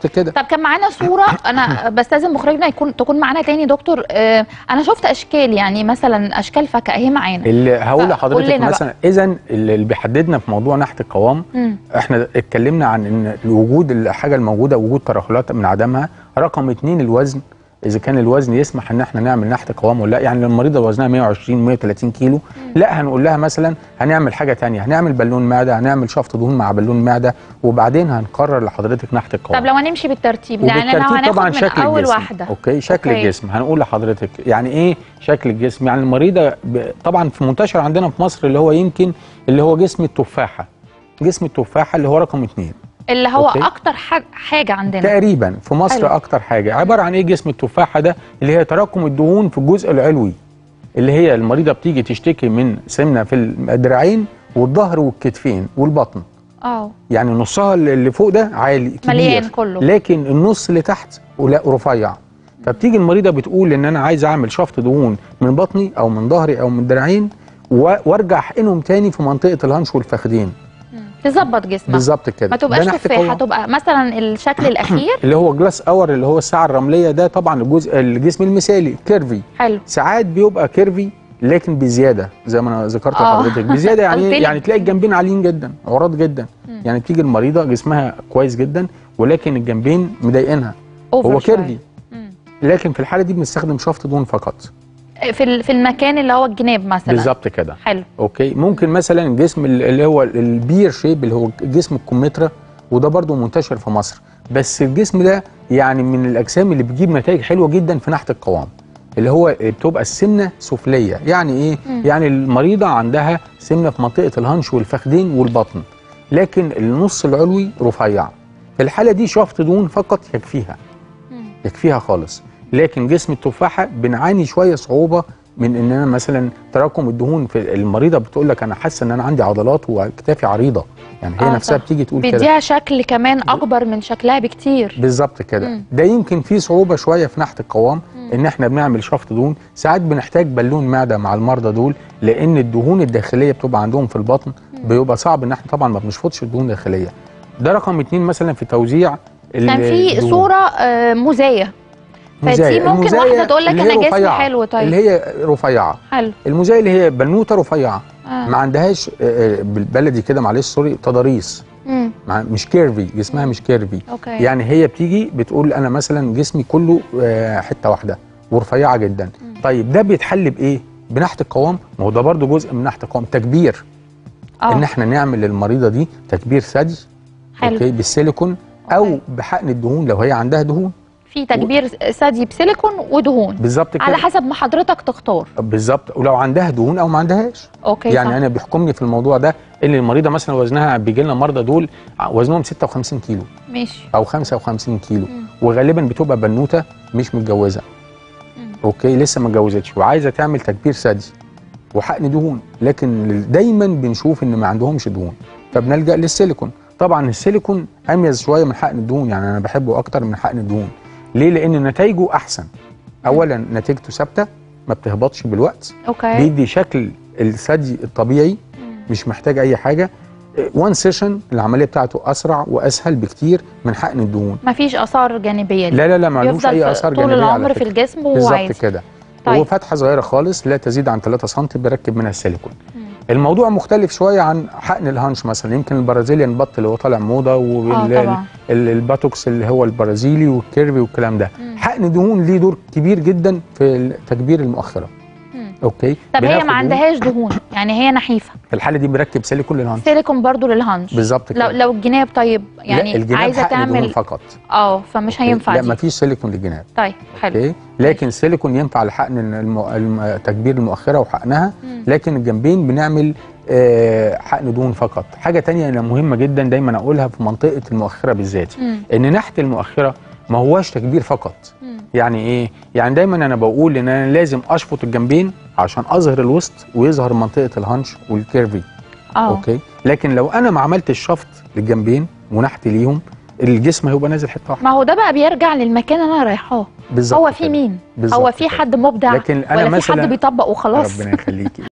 بالظبط كده طب كان معانا صوره انا بستاذن مخرجنا يكون تكون معانا تاني دكتور آه انا شفت اشكال يعني مثلا اشكال فاكهه اهي معانا اللي هقول فقول لحضرتك لنا مثلا اذا اللي بيحددنا في موضوع نحت القوام مم. احنا اتكلمنا عن ان الوجود الحاجه الموجوده وجود ترهلات من عدمها رقم اتنين الوزن اذا كان الوزن يسمح ان احنا نعمل نحت قوام ولا لا يعني لو المريضه وزنها 120 130 كيلو لا هنقول لها مثلا هنعمل حاجه تانية هنعمل بالون معده هنعمل شفط دهون مع بالون معده وبعدين هنقرر لحضرتك نحت القوام طب لو هنمشي بالترتيب يعني انا وبالترتيب هناخد طبعا من شكل اول الجسم واحده اوكي شكل أوكي. الجسم هنقول لحضرتك يعني ايه شكل الجسم يعني المريضه ب... طبعا في منتشر عندنا في مصر اللي هو يمكن اللي هو جسم التفاحه جسم التفاحه اللي هو رقم اتنين اللي هو أوكي. اكتر ح- حاجه عندنا تقريبا في مصر حلو. اكتر حاجه عباره عن ايه جسم التفاحه ده اللي هي تراكم الدهون في الجزء العلوي اللي هي المريضه بتيجي تشتكي من سمنه في الدراعين والظهر والكتفين والبطن اه يعني نصها اللي فوق ده عالي كبير مليان كله. لكن النص اللي تحت لا رفيع فبتيجي المريضه بتقول ان انا عايز اعمل شفط دهون من بطني او من ظهري او من دراعين و- وارجع احقنهم تاني في منطقه الهنش والفخذين تظبط جسمك بالظبط كده ما ده تبقاش نحت تفاحه قوام. تبقى مثلا الشكل الاخير اللي هو جلاس اور اللي هو الساعه الرمليه ده طبعا الجزء الجسم المثالي كيرفي حلو ساعات بيبقى كيرفي لكن بزياده زي ما انا ذكرت آه. لحضرتك بزياده يعني قلت إيه؟ لي. يعني تلاقي الجنبين عاليين جدا عراض جدا يعني بتيجي المريضه جسمها كويس جدا ولكن الجنبين مضايقينها أوفر هو شوية. كيرفي مم. لكن في الحاله دي بنستخدم شفط دهون فقط في ال- في المكان اللي هو الجناب مثلا بالظبط كده حلو اوكي ممكن مثلا الجسم اللي هو البير شيب اللي هو جسم الكمثرى وده برضو منتشر في مصر بس الجسم ده يعني من الاجسام اللي بتجيب نتائج حلوه جدا في نحت القوام اللي هو بتبقى السمنه سفليه يعني ايه مم. يعني المريضه عندها سمنه في منطقه الهنش والفخذين والبطن لكن النص العلوي رفيع في الحاله دي شفط دهون فقط يكفيها مم. يكفيها خالص لكن جسم التفاحه بنعاني شويه صعوبه من ان انا مثلا تراكم الدهون في المريضه بتقول لك انا حاسه ان انا عندي عضلات وكتافي عريضه يعني هي آه، نفسها صح. بتيجي تقول كده بيديها شكل كمان اكبر من شكلها بكتير بالظبط كده مم. ده يمكن فيه صعوبه شويه في نحت القوام مم. ان احنا بنعمل شفط دهون ساعات بنحتاج بالون معده مع المرضى دول لان الدهون الداخليه بتبقى عندهم في البطن بيبقى صعب ان احنا طبعا ما بنشفطش الدهون الداخليه ده رقم اتنين مثلا في توزيع كان في الدهون. صوره آه، مزايه فدي مزايا. ممكن المزايا واحده تقول لك اللي انا هي جسمي رفيعة، حلو طيب اللي هي رفيعه حلو المزايا اللي هي بنوته رفيعه آه. ما عندهاش آه، آه، بالبلدي كده معلش سوري تضاريس مم. مع- مش كيرفي جسمها مش كيرفي اوكي يعني هي بتيجي بتقول انا مثلا جسمي كله آه، حته واحده ورفيعه جدا طيب ده بيتحل بايه بنحت القوام ما هو ده برضو جزء من نحت القوام تكبير ان اه احنا نعمل للمريضه دي تكبير ثدي حلو. اوكي بالسيليكون او أوكي. بحقن الدهون لو هي عندها دهون في تكبير ثدي بسيليكون ودهون بالظبط كده على حسب ما حضرتك تختار بالظبط ولو عندها دهون او ما عندهاش اوكي يعني صح. انا بيحكمني في الموضوع ده ان المريضه مثلا وزنها بيجي لنا مرضى دول وزنهم 56 كيلو ماشي او 55 كيلو مم. وغالبا بتبقى بنوته مش متجوزه مم. اوكي لسه ما اتجوزتش وعايزه تعمل تكبير ثدي وحقن دهون لكن دايما بنشوف ان ما عندهمش دهون فبنلجا للسيليكون طبعا السيليكون اميز شويه من حقن الدهون يعني انا بحبه اكتر من حقن الدهون ليه لان نتائجه احسن اولا نتيجته ثابته ما بتهبطش بالوقت اوكي بيدي شكل الثدي الطبيعي مم. مش محتاج اي حاجه وان سيشن العمليه بتاعته اسرع واسهل بكتير من حقن الدهون مفيش اثار جانبيه ليه. لا لا لا ما لهوش يفضل اي في- اثار طول جانبيه على العمر في فكرة. الجسم بالظبط وعادي كده طيب. وفتحه صغيره خالص لا تزيد عن 3 سم بركب منها السيليكون مم. الموضوع مختلف شويه عن حقن الهانش مثلا يمكن البرازيليان بط اللي هو طالع موضه اه طبعا والباتوكس اللي هو البرازيلي والكيرفي والكلام ده مم. حقن دهون ليه دور كبير جدا في تكبير المؤخره مم. اوكي طب هي بناخد ما دهون. عندهاش دهون يعني هي نحيفه في الحاله دي بنركب سيليكون للهانش سيليكون برضو للهانش بالظبط لو كده لو الجناب طيب يعني لا الجناب عايزه حقن دهون تعمل فقط اه فمش أوكي؟ هينفع لا دي ما فيش سيليكون للجناب طيب حلو اوكي لكن السيليكون ينفع لحقن الم... الم... تكبير المؤخره وحقنها مم. لكن الجنبين بنعمل آه، حقن دهون فقط حاجه تانية أنا مهمه جدا دايما اقولها في منطقه المؤخره بالذات مم. ان نحت المؤخره ما هواش تكبير فقط مم. يعني ايه يعني دايما انا بقول ان انا لازم اشفط الجنبين عشان اظهر الوسط ويظهر منطقه الهانش والكيرفي اه اوكي لكن لو انا ما عملتش شفط للجنبين ونحت ليهم الجسم هيبقى نازل حته واحده ما هو ده بقى بيرجع للمكان اللي انا رايحاه بالظبط هو في كده. مين بالظبط هو في كده. حد مبدع لكن أنا ولا في مثلاً- حد بيطبق وخلاص ربنا يخليكي